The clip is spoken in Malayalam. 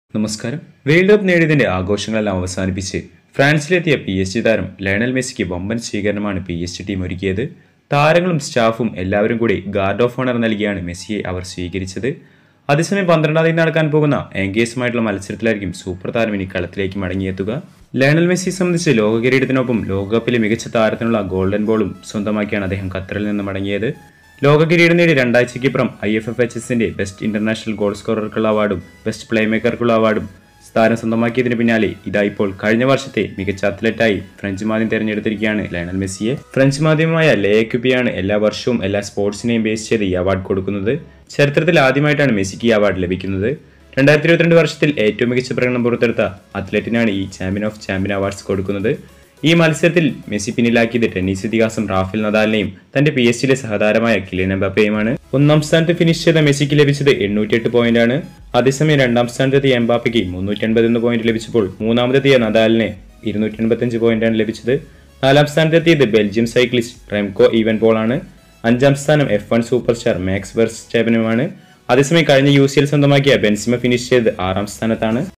നമസ്കാരം വേൾഡ് കപ്പ് നേടിയതിന്റെ ആഘോഷങ്ങളെല്ലാം അവസാനിപ്പിച്ച് ഫ്രാൻസിലെത്തിയ പി എസ് ജി താരം ലയണൽ മെസ്സിക്ക് വമ്പൻ സ്വീകരണമാണ് പി എസ് ജി ടീം ഒരുക്കിയത് താരങ്ങളും സ്റ്റാഫും എല്ലാവരും കൂടി ഗാർഡ് ഓഫ് ഓണർ നൽകിയാണ് മെസ്സിയെ അവർ സ്വീകരിച്ചത് അതേസമയം പന്ത്രണ്ടാം തീയതി നടക്കാൻ പോകുന്ന ഏങ്കേസുമായിട്ടുള്ള മത്സരത്തിലായിരിക്കും സൂപ്പർ താരം ഇനി കളത്തിലേക്ക് മടങ്ങിയെത്തുക ലയണൽ മെസ്സിയെ സംബന്ധിച്ച് ലോക കിരീടത്തിനൊപ്പം ലോകകപ്പിലെ മികച്ച താരത്തിനുള്ള ഗോൾഡൻ ബോളും സ്വന്തമാക്കിയാണ് അദ്ദേഹം ഖത്തറിൽ നിന്ന് മടങ്ങിയത് ലോക കിരീടം നേടി രണ്ടാഴ്ചയ്ക്കിപ്പുറം ഐ എഫ് എഫ് എച്ച് എസിന്റെ ബെസ്റ്റ് ഇന്റർനാഷണൽ ഗോൾ സ്കോറർക്കുള്ള അവാർഡും ബെസ്റ്റ് പ്ലേ മേക്കർക്കുള്ള അവാർഡും താരം സ്വന്തമാക്കിയതിന് പിന്നാലെ ഇതാ ഇപ്പോൾ കഴിഞ്ഞ വർഷത്തെ മികച്ച അത്ലറ്റായി ഫ്രഞ്ച് മാധ്യമം തെരഞ്ഞെടുത്തിരിക്കുകയാണ് ലയണൽ മെസ്സിയെ ഫ്രഞ്ച് മാധ്യമമായ ലേക്കുപ്പിയാണ് എല്ലാ വർഷവും എല്ലാ സ്പോർട്സിനെയും ബേസ് ചെയ്ത് ഈ അവാർഡ് കൊടുക്കുന്നത് ചരിത്രത്തിൽ ആദ്യമായിട്ടാണ് മെസ്സിക്ക് ഈ അവാർഡ് ലഭിക്കുന്നത് രണ്ടായിരത്തി ഇരുപത്തിരണ്ട് വർഷത്തിൽ ഏറ്റവും മികച്ച പ്രകടനം പുറത്തെടുത്ത അത്ലറ്റിനാണ് ഈ ചാമ്പ്യൻ ഓഫ് ചാമ്പ്യൻ അവാർഡ്സ് കൊടുക്കുന്നത് ഈ മത്സരത്തിൽ മെസ്സി പിന്നിലാക്കിയത് ടെന്നീസ് ഇതിഹാസം റാഫേൽ നദാലിനെയും തന്റെ പി എസ് ജിയിലെ സഹതാരമായ കിലിയൻ എംബാപ്പയുമാണ് ഒന്നാം സ്ഥാനത്ത് ഫിനിഷ് ചെയ്ത മെസ്സിക്ക് ലഭിച്ചത് എണ്ണൂറ്റിയെട്ട് പോയിന്റ് ആണ് അതേസമയം രണ്ടാം സ്ഥാനത്തെത്തിയ എംബാപ്പയ്ക്ക് മുന്നൂറ്റി എൺപത്തൊന്ന് പോയിന്റ് ലഭിച്ചപ്പോൾ മൂന്നാമതെത്തിയ നദാലിന് ഇരുന്നൂറ്റി എൺപത്തഞ്ച് പോയിന്റാണ് ലഭിച്ചത് നാലാം സ്ഥാനത്തെത്തിയത് ബെൽജിയം സൈക്ലിസ്റ്റ് റെംകോ ഈവൻ പോളാണ് അഞ്ചാം സ്ഥാനം F one super star Max വെർസ്റ്റേപ്പനുമാണ് അതേസമയം കഴിഞ്ഞ യു സി എൽ സ്വന്തമാക്കിയ ബെൻസിമ ഫിനിഷ് ചെയ്ത് ആറാം സ്ഥാനത്താണ്